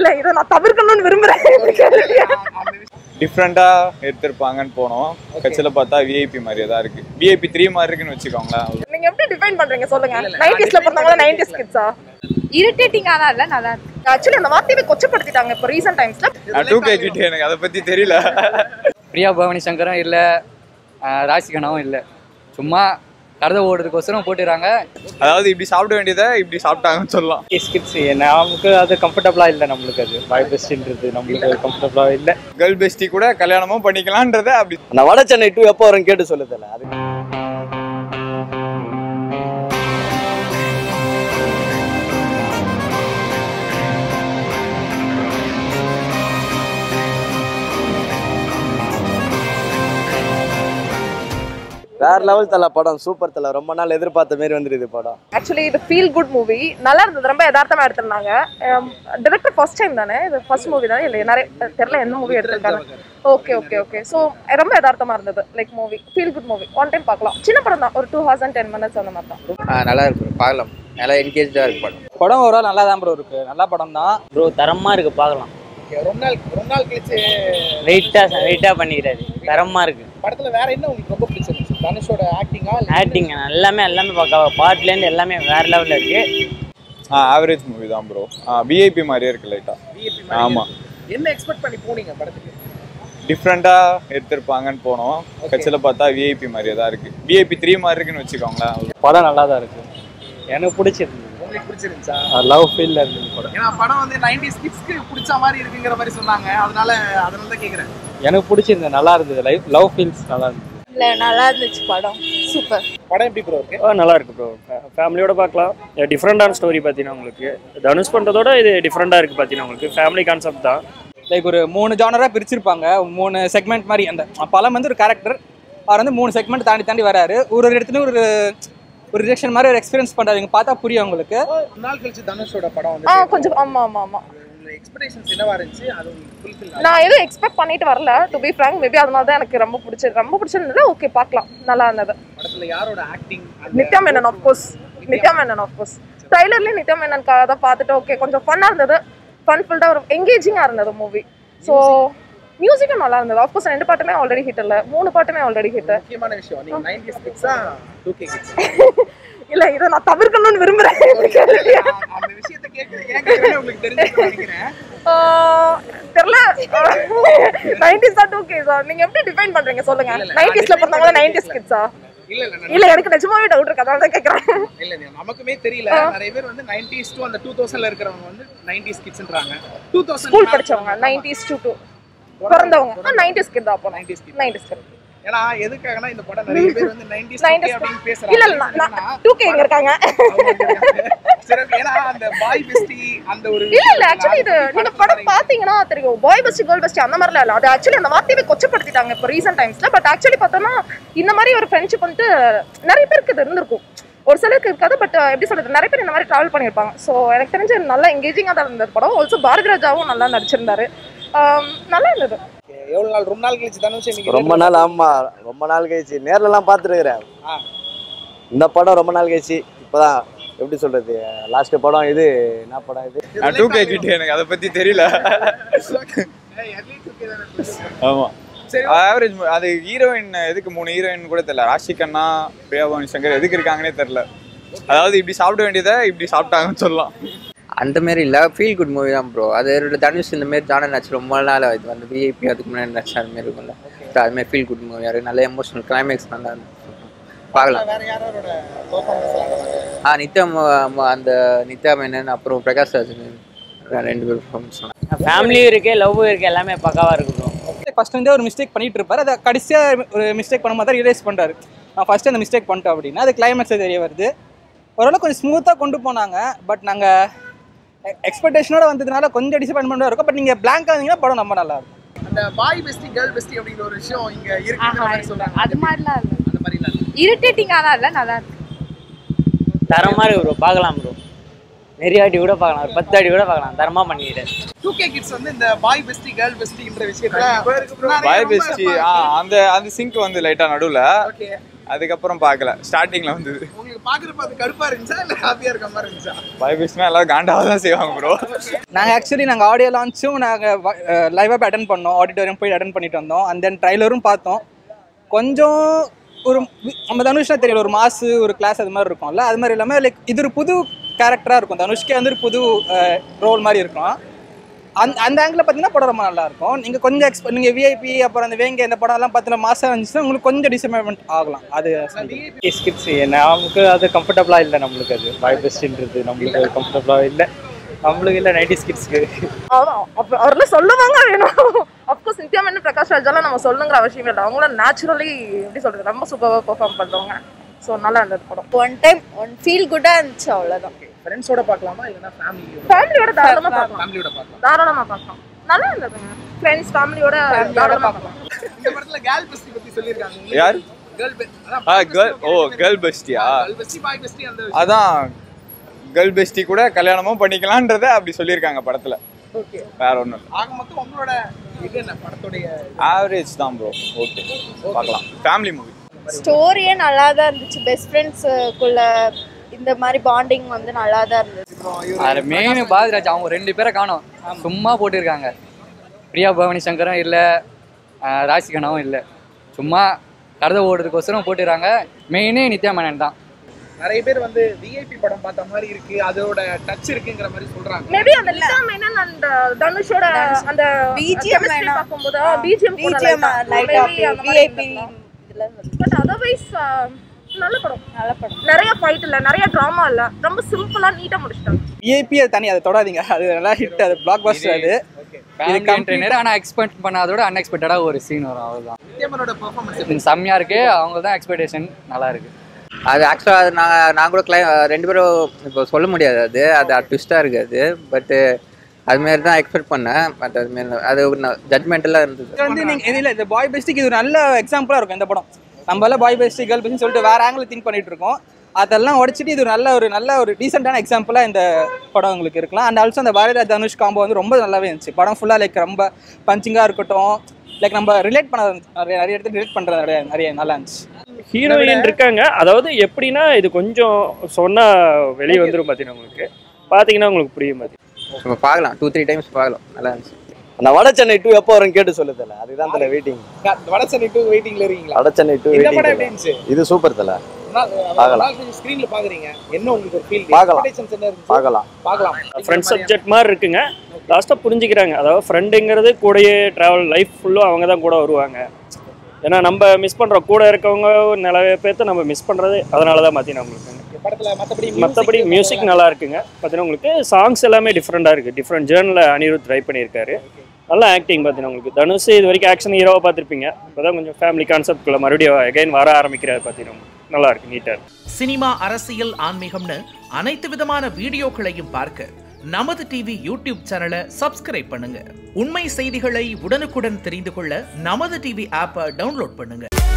இல்ல இதை நான் தவிர்க்கணும்னு விரும்புறேன் இந்த கேள்வியை. டிஃப்ரெண்ட்டாக எடுத்திருப்பாங்கன்னு போனோம் கட்சியில் பார்த்தா விஐபி மாதிரியே தான் இருக்கு விஐபி த்ரீ மாதிரி இருக்குன்னு வச்சுக்கோங்களேன் நீங்க எப்படி டிஃபைன் பண்றீங்க சொல்லுங்க நைன்டிஸ்ல பிறந்தவங்களா நைன்டிஸ் கிட்ஸா இரிட்டேட்டிங்கான இல்ல நல்லா இருக்கு ஆக்சுவலி அந்த வார்த்தையை கொச்சப்படுத்திட்டாங்க இப்போ ரீசெண்ட் டைம்ஸ்ல நான் டூ கே கிட்டே எனக்கு அதை பற்றி தெரியல பிரியா பவானி சங்கரும் இல்லை ராசிகனாவும் இல்லை சும்மா கருத ஓடுறதுக்கோசரம் போட்டுறாங்க அதாவது இப்படி சாப்பிட வேண்டியதை இப்படி சாப்பிட்டாங்கன்னு சொல்லலாம் ஸ்கிட்ஸ் நமக்கு அது கம்ஃபர்டபுளாக இல்லை நம்மளுக்கு அது பாய் பெஸ்ட்ன்றது நம்மளுக்கு கம்ஃபர்டபுளாக இல்லை கேர்ள் பெஸ்டி கூட கல்யாணமும் பண்ணிக்கலான்றத அப்படி நான் வட சென்னை டூ எப்போ வரும் கேட்டு சொல்லுதில்ல அது வேற லெவல் தலை படம் சூப்பர் தலை ரொம்ப நாள் எதிர்பார்த்த மாரி வந்துருது படம் ஆக்சுவலி இது ஃபீல் குட் மூவி நல்லா இருந்தது ரொம்ப யதார்த்தமா எடுத்திருந்தாங்க டிரெக்டர் ஃபர்ஸ்ட் டைம் தானே இது ஃபர்ஸ்ட் மூவி தானே இல்லை நிறைய தெரியல என்ன மூவி எடுத்திருக்காங்க ஓகே ஓகே ஓகே ஸோ ரொம்ப யதார்த்தமா இருந்தது like movie feel good movie one time பார்க்கலாம் சின்ன படம் தான் ஒரு two hours and ten minutes அந்த மாதிரி தான் நல்லா இருக்கு பார்க்கலாம் நல்லா என்கேஜாக இருக்கு படம் படம் ஓவரால் நல்லா தான் ப்ரோ இருக்கு நல்ல படம் தான் ப்ரோ தரமா இருக்கு பார்க்கலாம் ரொம்ப நாள் ரொம்ப நாள் கழிச்சு வெயிட்டா வெயிட்டா பண்ணிக்கிறாரு தரமா இருக்கு படத்துல வேற என்ன உங்களுக்கு ரொம்ப பிடிச்சிருந்துச்சு தனுஷோட ஆக்டிங்கா ஆக்டிங் எல்லாமே எல்லாமே பார்க்க பாட்டுல இருந்து எல்லாமே வேற லெவல்ல இருக்கு ஆ ஆவரேஜ் மூவி தான் ப்ரோ விஐபி மாதிரியே இருக்கு லைட்டாக ஆமாம் என்ன எக்ஸ்பெக்ட் பண்ணி போனீங்க படத்துக்கு டிஃப்ரெண்ட்டாக எடுத்திருப்பாங்கன்னு போனோம் கட்சியில் பார்த்தா விஐபி மாதிரியே தான் இருக்கு விஐபி த்ரீ மாதிரி இருக்குன்னு வச்சுக்கோங்களேன் படம் நல்லா தான் இருக்கு எனக்கு பிடிச்சிருந்தது உங்களுக்கு பிடிச்சிருந்துச்சா லவ் ஃபீல்ல இருந்தது படம் ஏன்னா படம் வந்து நைன்டி ஸ்கிட்ஸ்க்கு பிடிச்ச மாதிரி இருக்குங்கிற மாதிரி சொன்னாங்க அதனால அதனால தான் கேக்குறேன் எனக்கு பிடிச்சிருந்தது நல்லா இருந்தது லைஃப் லவ் ஃபீல்ஸ் நல்லா இருந்தது இல்ல நல்லா இருந்துச்சு படம் சூப்பர் படம் எப்படி ப்ரோ இருக்கு ஆ நல்லா இருக்கு ப்ரோ ஃபேமிலியோட பார்க்கலாம் டிஃப்ரெண்டான ஸ்டோரி பார்த்தீங்கன்னா உங்களுக்கு தனுஷ் பண்ணுறதோட இது டிஃப்ரெண்டாக இருக்குது பார்த்தீங்கன்னா உங்களுக்கு ஃபேமிலி கான்செப்ட் தான் லைக் ஒரு மூணு ஜானராக பிரிச்சிருப்பாங்க மூணு செக்மெண்ட் மாதிரி அந்த பழம் வந்து ஒரு கேரக்டர் அவர் வந்து மூணு செக்மெண்ட் தாண்டி தாண்டி வராரு ஒரு ஒரு இடத்துலையும் ஒரு ஒரு ரிஜெக்ஷன் மாதிரி ஒரு எக்ஸ்பீரியன்ஸ் பண்ணுறாங்க பார்த்தா புரியும் உங்களுக்கு ரொம்ப நாள் கழிச்சு தனுஷோட படம் ஆ வந்து கொஞ்சம் ஆமா ஆமா ஆமா உங்களோட எக்ஸ்பெக்டேஷன்ஸ் என்னவா இருந்துச்சு அது உங்களுக்கு ஃபுல்ஃபில் நான் எதுவும் எக்ஸ்பெக்ட் பண்ணிட்டு வரல டு பி ஃப்ராங்க் மேபி அதனால தான் எனக்கு ரொம்ப பிடிச்சது ரொம்ப பிடிச்சிருந்தது ஓகே பார்க்கலாம் நல்லா இருந்தது படத்துல யாரோட acting Nithya Menon of course Nithya Menon of course ட்ரைலர்லேயே நித்யா மேனனுக்காக தான் பார்த்துட்டு ஓகே கொஞ்சம் ஃபன்னாக இருந்தது ஃபன் ஃபுல்டாக ஒரு எங்கேஜிங்காக இருந்தது மூவி ஸோ மியூசிக்கும் நல்லா இருந்தது ஆஃப்கோர்ஸ் ரெண்டு பாட்டுமே ஆல்ரெடி ஹிட் இல்லை மூணு பாட்டுமே ஆல்ரெடி ஹிட் முக்கியமான விஷயம் நீங்க நைன்டி ஸ்கிட்ஸா டூ கே கிட்ஸ் இல்லை இதை நான் தவிர்க்கணும்னு விரும்புகிறேன் இந்த கேள்வியை. அந்த விஷயத்தை கேட்கறேன் ஏன் கேட்கறேன்னு உங்களுக்கு தெரிஞ்சுக்கணும்னு நினைக்கிறேன் ஆஹ் தெரியல நைன்டிஸ் தான் டூ கேஸா நீங்க எப்படி டிஃபைன் பண்றீங்க சொல்லுங்க நைன்டிஸ்ல பிறந்தவங்களா நைன்டிஸ் கிட்ஸா இல்ல இல்ல நான் இல்ல எனக்கு நிஜமாவே டவுட் இருக்கு அதனால தான் கேக்குறேன் இல்ல இல்ல, நமக்குமே தெரியல நிறைய பேர் வந்து நைன்டிஸ் டு அந்த டூ தௌசண்ட்ல இருக்கிறவங்க வந்து நைன்டிஸ் கிட்ஸ்ன்றாங்க டூ தௌசண்ட் ஸ்கூல் படிச்சவங்க நைன்டிஸ் டூ டூ பிறந்தவங்க நைன்டிஸ் கிட் தான் அப்போ நைன்டிஸ் கிட் நைன்டிஸ் கிட் ஏன்னா எதுக்காகனா இந்த படம் நிறைய பேர் வந்து நைன்டிஸ் 90s அப்படின்னு இல்ல பேசுறாங்க இல்ல நான் டூ கே இங்க இருக்காங்க சரி, ஏன்னா அந்த பாய் பெஸ்டி அந்த ஒரு இல்ல இல்ல ஆக்சுவலி இது நீங்க படம் பாத்தீங்கன்னா தெரியும் பாய் பெஸ்ட் கேர்ள் பெஸ்ட் அந்த மாதிரிலாம் இல்ல அது ஆக்சுவலி அந்த வார்த்தையை கொச்சப்படுத்திட்டாங்க இப்போ ரீசெண்ட் டைம்ஸ்ல பட் ஆக்சுவலி பார்த்தோம்னா இந்த மாதிரி ஒரு ஃப்ரெண்ட்ஷிப் வந்துட்டு நிறைய பேருக்கு இது இருந்திருக்கும் ஒரு சிலருக்கு இருக்காது பட் எப்படி சொல்றது நிறைய பேர் இந்த மாதிரி டிராவல் பண்ணியிருப்பாங்க ஸோ எனக்கு தெரிஞ்சு நல்லா எங்கேஜிங்காக தான் இருந்தது படம் ஆல்சோ பாரதிராஜாவும் நல்லா நடிச்சிருந்தாரு ஆம், நல்லா இருந்தது எவ்வளவு நாள் ரொம்ப நாள் கழிச்சு தனுஷ் இன்னைக்கு ரொம்ப நாள் ஆமா ரொம்ப நாள் கழிச்சு நேர்லலாம் பார்த்துருக்குறேன் ஆ. இந்த படம் ரொம்ப நாள் கழிச்சு இப்போதான் எப்படி சொல்றது லாஸ்ட் படம் இது என்ன படம் இது நான் டூ கே கிட்டே எனக்கு அதை பற்றி தெரியல ஏய், early 2K தானே. ஆமாம் சரி ஆவரேஜ் அது ஹீரோயின் எதுக்கு மூணு ஹீரோயின் கூட தெரியல ராஷிகண்ணா பிரியா பவானி சங்கர் எதுக்கு இருக்காங்கன்னே தெரியல அதாவது இப்படி சாப்பிட வேண்டியதை இப்படி சாப்பிட்டாங்கன்னு சொல்லலாம் அந்த மாரி இல்லை ஃபீல் குட் மூவி தான் ப்ரோ அது ஒரு தனுஷ் இந்த மாரி ஜானர் நடிச்சு ரொம்ப நாள் இது வந்து விஐபி அதுக்கு முன்னாடி நடிச்ச அது மாரி இருக்கும்ல So, அது மாதிரி ஃபீல் குட் மூவி நல்ல எமோஷனல் கிளைமேக்ஸ் நல்லா இருந்துச்சு பார்க்கலாம் வேற யாரோட பெர்ஃபார்மன்ஸ் ஆ நித்யா ம- ம- அந்த நித்யா மேனன் அப்புறம் பிரகாஷ் ராஜ் ரெண்டு பேரும் performance நல்லா ஃபேமிலியும் இருக்கு லவ்வும் இருக்கு எல்லாமே பக்காவா இருக்கு ப்ரோ ஃபர்ஸ்ட் வந்து ஒரு மிஸ்டேக் பண்ணிட்டு இருப்பாரு அதை கடைசியாக ஒரு மிஸ்டேக் பண்ணும்போது தான் ரியலைஸ் பண்ணுறாரு நான் ஃபர்ஸ்ட் அந்த மிஸ்டேக் பண்ணிட்டோம் அப்படின்னா அது கிளைமேக்ஸே தெரிய வருது ஓரளவு கொஞ்சம் ஸ்மூத்தாக கொண்டு போனாங்க பட் நாங்கள் எக்ஸ்பெக்டேஷனோட வந்ததுனால கொஞ்சம் டிசப்பாயின்மெண்ட்டாக இருக்கும் பட் நீங்கள் பிளாங்காக இருந்தீங்கன்னா படம் ரொம்ப நல்லா இருக்கும் அந்த பாய் பெஸ்டி கேர்ள் பெஸ்டி அப்படிங்கிற ஒரு விஷயம் இங்க இருக்குங்கிற மாதிரி சொல்றாங்க அது மாதிரிலாம் இல்ல அந்த மாதிரி இல்ல இரிட்டேட்டிங்கான இல்ல நல்லா இருக்கு தரமா இருக்கு ப்ரோ பார்க்கலாம் ப்ரோ நிறைய வாட்டி கூட பார்க்கலாம் ஒரு பத்து வாட்டி கூட பார்க்கலாம் தரமா பண்ணிக்கிறேன் டூ கே கிட்ஸ் வந்து இந்த பாய் பெஸ்டி கேர்ள் பெஸ்டின்ற விஷயத்துல பாய் பெஸ்டி ஆ அந்த அந்த சிங்க் வந்து லைட்டாக நடுவில் ஓகே அதுக்கப்புறம் பார்க்கல ஸ்டார்டிங்ல வந்தது உங்களுக்கு பாக்குறப்ப அது கடுப்பா இருந்துச்சா இல்ல ஹாப்பியா இருக்க மாதிரி இருந்துச்சா பயபிஸ்னா எல்லாரும் காண்டாக தான் செய்வாங்க ப்ரோ நாங்கள் ஆக்சுவலி நாங்கள் ஆடியோ லான்ச்சும் நாங்கள் லைவாக போய் அட்டன் பண்ணோம் ஆடிட்டோரியம் போய் அட்டன் பண்ணிட்டு வந்தோம் அண்ட் தென் ட்ரைலரும் பார்த்தோம் கொஞ்சம் ஒரு வி- நம்ம தனுஷ்னா தெரியல ஒரு மாசு ஒரு கிளாஸ் அது மாதிரி இருக்கும்ல அது மாதிரி இல்லாமல் லைக் இது ஒரு புது கேரக்டராக இருக்கும் தனுஷ்கே வந்து ஒரு புது ரோல் மாதிரி இருக்கும் அந்த அந்த ஆங்கிளில் பார்த்தீங்கன்னா படம் ரொம்ப நல்லா இருக்கும் நீங்கள் கொஞ்சம் எக்ஸ்ப நீங்கள் விஐபி அப்புறம் அந்த வேங்க இந்த படம்லாம் பார்த்தீங்கன்னா மாசம் இருந்துச்சுன்னா உங்களுக்கு கொஞ்சம் டிசப்பாயின்மெண்ட் ஆகலாம் அது ஸ்கிப்ஸ் நமக்கு அது கம்ஃபர்டபுளாக இல்லை நம்மளுக்கு அது பாய் பெஸ்ட்ன்றது நம்மளுக்கு அது கம்ஃபர்டபுளாக இல்லை நம்மளுக்கு இல்லை நைன்டி ஸ்கிட்ஸ்க்கு அதான் அப்ப- அவர்லாம் சொல்லுவாங்க வேணும் அப்கோர்ஸ் நித்யா மேனன் பிரகாஷ் ராஜாலாம் நம்ம சொல்லுங்கிற அவசியம் இல்லை அவங்களும் நேச்சுரலி எப்படி சொல்றது ரொம்ப சூப்பராக பெர்ஃபார்ம் பண்றவங்க ஸோ நல்லா இருந்தது படம் ஒன் டைம் ஒன் ஃபீல் குட்டாக இருந்துச்சு அவ்வளோதான் ஃப்ரெண்ட்ஸோட பார்க்கலாமா இல்லைன்னா ஃபேமிலி ஃபேமிலியோட தாராளமா பார்க்கலாம் ஃபேமிலியோட பார்க்கலாம் தாராளமா பார்க்கலாம் நல்லா இருந்ததுங்க ஃப்ரெண்ட்ஸ் ஃபேமிலியோட தாராளமா பார்க்கலாம் இந்த படத்துல கேர்ள் பெஸ்டி பத்தி சொல்லிருக்காங்க யார் கேர்ள் ஆ கேர்ள் ஓ கேர்ள் பெஸ்டியா கேர்ள் பெஸ்டி பாய் பெஸ்டி அந்த அதான் கேர்ள் பெஸ்டி கூட கல்யாணமும் பண்ணிக்கலான்றத அப்படி சொல்லியிருக்காங்க படத்துல ஓகே வேற ஒன்றும் இல்லை ஆக மொத்தம் உங்களோட இது என்ன படத்துடைய ஆவரேஜ் தான் ப்ரோ ஓகே பார்க்கலாம் ஃபேமிலி மூவி ஸ்டோரியே நல்லா தான் இருந்துச்சு பெஸ்ட் ஃப்ரெண்ட்ஸுக்குள்ள இந்த மாதிரி பாண்டிங் வந்து நல்லா தான் இருந்துச்சு அதில் மெயின் பாரதிராஜ் அவங்க ரெண்டு பேரை காணோம் சும்மா போட்டிருக்காங்க பிரியா பவானி சங்கரும் இல்லை ராசிகனாவும் இல்லை சும்மா கருத ஓடுறதுக்கோசரம் போட்டுறாங்க மெயினே நித்யா மேனன் தான் நிறைய பேர் வந்து விஐபி படம் பார்த்த மாதிரி இருக்கு அதோட டச் இருக்குங்கிற மாதிரி சொல்றாங்க மேபி அந்த நிதா மேனன் அந்த தனுஷோட அந்த BGM chemistry வேணாம். பார்க்கும்போது BGM BGM light of VIP இதில் பட் அதர்வைஸ் நல்ல படம் நல்ல படம் நிறைய ஃபைட் இல்ல நிறைய டிராமா இல்ல ரொம்ப சிம்பிளா நீட்டா முடிச்சிட்டாங்க விஐபி அது தனி அதை தொடாதீங்க அது நல்லா ஹிட் அது பிளாக் பஸ்டர் அது இது கண்டெய்னர் ஆனால் எக்ஸ்பெக்ட் பண்ணாதோட அன்எக்ஸ்பெக்டடாக ஒரு சீன் வரும் அவ்வளோதான் நித்யமனோட பெர்ஃபார்மன்ஸ் இது செம்மையாக இருக்கு அவங்க தான் எக்ஸ்பெக்டேஷன் நல்லா இருக்கு அது ஆக்சுவலாக அது நான் நான் கூட கிளை ரெண்டு பேரும் இப்போ சொல்ல முடியாது அது அது ட்விஸ்ட்டாக இருக்குது அது பட்டு அதுமாரி தான் எக்ஸ்பெக்ட் பண்ணேன் பட் அதுமாரி அது ஜட்மெண்டெல்லாம் இருந்தது இது வந்து நீங்க இது இல்ல இந்த பாய் பெஸ்டிக்கு இது ஒரு நல்ல எக்ஸாம்பிளா இருக்கும் இந்த படம் நம்ம எல்லாம் பாய் பெஸ்டி கேர்ள் பெஸ்ட்னு சொல்லிட்டு வேற ஆங்கிள் திங்க் பண்ணிட்டு இருக்கோம் அதெல்லாம் உடைச்சிட்டு இது ஒரு நல்ல ஒரு நல்ல ஒரு டீசெண்டான எக்ஸாம்பிளா இந்த படம் உங்களுக்கு இருக்கலாம் அண்ட் ஆல்சோ அந்த பாரதிராஜ் தனுஷ் காம்போ வந்து ரொம்ப நல்லாவே இருந்துச்சு படம் ஃபுல்லா லைக் ரொம்ப பஞ்சிங்கா இருக்கட்டும் லைக் நம்ம ரிலேட் பண்ண நிறைய நிறைய இடத்துல ரிலேட் பண்றது நிறைய நிறைய நல்லா இருந்துச்சு ஹீரோயின் இருக்காங்க அதாவது எப்படின்னா இது கொஞ்சம் சொன்னா வெளியே வந்துடும் பார்த்தீங்கன்னா உங்களுக்கு பார்த்தீங்கன்னா உங்களுக்கு புரியும் பாத்தீங்கன்னா நம்ம பார்க்கலாம் டூ த்ரீ டைம்ஸ் பார்க்கலாம் நல்லா இருந்துச்சு அந்த வட சென்னை டூ எப்போ வரும் கேட்டு சொல்லு தல அதுதான் தல வெயிட்டிங் வட சென்னை டூ வெயிட்டிங்ல இருக்கீங்களா வட சென்னை டூ இந்த படம் எப்படி வெயிட்டிங் இருந்துச்சு இது சூப்பர் தல பார்க்கலாம். ஸ்கிரீன்ல பாக்குறீங்க என்ன உங்களுக்கு ஒரு ஃபீல் பார்க்கலாம். என்ன இருந்துச்சு பார்க்கலாம் பார்க்கலாம் ஃப்ரெண்ட் சப்ஜெக்ட் மாதிரி இருக்குங்க லாஸ்ட்டாக புரிஞ்சுக்கிறாங்க அதாவது ஃப்ரெண்டுங்கிறது கூடயே ட்ராவல் லைஃப் ஃபுல்லும் அவங்க தான் கூட வருவாங்க ஏன்னா நம்ம மிஸ் பண்ணுறோம் கூட இருக்கவங்க நிறைய பேர்த்த நம்ம மிஸ் பண்ணுறது அதனால தான் பார்த்தீங்கன்னா உங்களுக்கு படத்துல மத்தபடி மற்றபடி மியூசிக் நல்லா இருக்குங்க பார்த்தீங்கன்னா உங்களுக்கு சாங்ஸ் எல்லாமே டிஃப்ரெண்ட்டாக இருக்குது டிஃப்ரெண்ட் ஜேர்னில் அனிருத் ட்ரை பண்ணியிருக்காரு நல்லா ஆக்டிங் பார்த்தீங்கன்னா உங்களுக்கு தனுஷ் இது வரைக்கும் ஆக்ஷன் ஹீரோவாக பார்த்துருப்பீங்க இப்போ தான் கொஞ்சம் ஃபேமிலி கான்செப்ட்குள்ளே மறுபடியும் அகைன் வர ஆரம்பிக்கிறாரு பார்த்தீங்கன்னா உங்களுக்கு. நல்லா இருக்கு நீட்டாக இருக்கு சினிமா அரசியல் ஆன்மீகம்னு அனைத்து விதமான வீடியோக்களையும் பார்க்க நமது டிவி யூடியூப் சேனலை சப்ஸ்கிரைப் பண்ணுங்க உண்மை செய்திகளை உடனுக்குடன் தெரிந்து கொள்ள நமது டிவி ஆப்பை டவுன்லோட் பண்ணுங்க